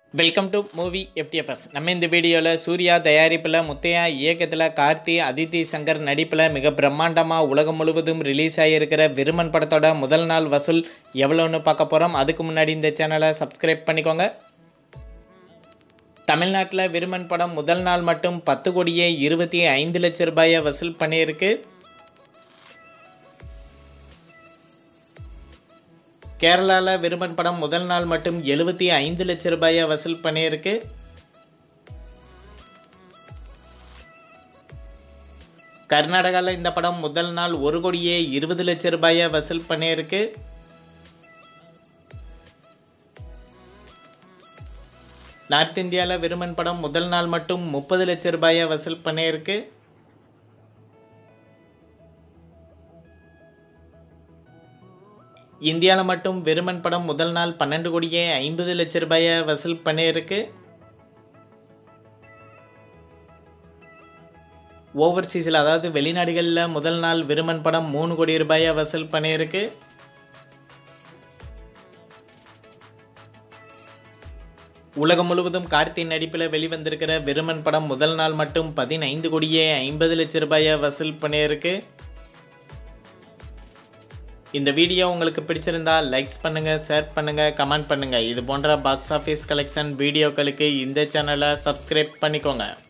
welcome to movie FDFS நம்ம இந்த வீடியோவில் சூர்யா தயாரிப்பில் முத்தையா இயக்கத்தில் கார்த்தி அதித்தி சங்கர் நடிப்பில் மிக பிரம்மாண்டமாக உலகம் முழுவதும் ரிலீஸ் ஆகியிருக்கிற விருமன் படத்தோட முதல் நாள் வசூல் எவ்வளோன்னு பார்க்க போகிறோம் அதுக்கு முன்னாடி இந்த சேனலை சப்ஸ்கிரைப் பண்ணிக்கோங்க தமிழ்நாட்டில் விருமன் படம் முதல் நாள் மட்டும் பத்து கோடியே இருபத்தி ஐந்து லட்ச ரூபாயை வசூல் பண்ணியிருக்கு கேரளாவில் விருமன் படம் முதல் நாள் மட்டும் எழுபத்தி ஐந்து லட்ச ரூபாயை வசூல் பண்ணியிருக்கு கர்நாடகாவில் இந்த படம் முதல் நாள் ஒரு கோடியே இருபது லட்ச ரூபாயை வசூல் பண்ணியிருக்கு நார்த் இந்தியாவில் விருமன் படம் முதல் நாள் மட்டும் முப்பது லட்ச ரூபாயை வசூல் பண்ணியிருக்கு இந்தியாவில் மட்டும் வெறுமன் படம் முதல் நாள் பன்னெண்டு கோடியே ஐம்பது லட்ச ரூபாயை வசூல் பண்ணியிருக்கு ஓவர்சீஸில் அதாவது வெளிநாடுகளில் முதல் நாள் விருமன் படம் மூணு கோடி ரூபாயை வசூல் பண்ணியிருக்கு உலகம் முழுவதும் கார்த்தி நடிப்பில் வெளிவந்திருக்கிற விருமன் படம் முதல் நாள் மட்டும் பதினைந்து கோடியே ஐம்பது லட்ச ரூபாயை வசூல் பண்ணியிருக்கு இந்த வீடியோ உங்களுக்கு பிடிச்சிருந்தா லைக்ஸ் பண்ணுங்கள் ஷேர் பண்ணுங்கள் கமெண்ட் பண்ணுங்கள் இது போன்ற பாக்ஸ் ஆஃபீஸ் கலெக்ஷன் வீடியோக்களுக்கு இந்த சேனலை சப்ஸ்கிரைப் பண்ணிக்கோங்க